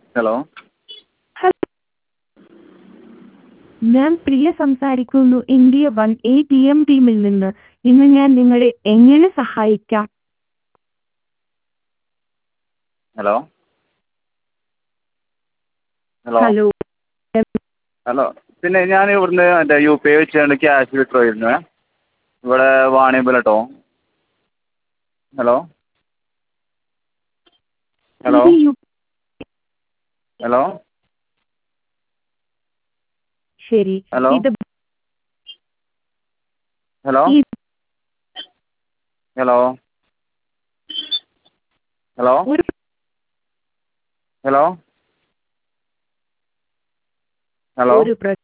hello ഞാൻ പ്രിയ സംസാരിക്കുന്നു India one A T M ടീമിൽ നിന്ന് ഇന്ന് ഞാൻ നിങ്ങളെ എങ്ങനെ സഹായിക്കാം ഹലോ ഹലോ ഹലോ ഹലോ പിന്നെ ഞാൻ ഇവിടുന്ന് മറ്റേ യു പി ഐ വെച്ചുകൊണ്ട് ക്യാഷ് വിഡ്രോ ചെയ്തിരുന്നു ഇവിടെ വാണിയമ്പലം കേട്ടോ ഹലോ ഹലോ ഇത് യു- ഹലോ ശരി ഹലോ ഇത് ഹലോ ഈ ഹലോ ഹലോ ഒരു ഹലോ ഹലോ ഒരു പ്ര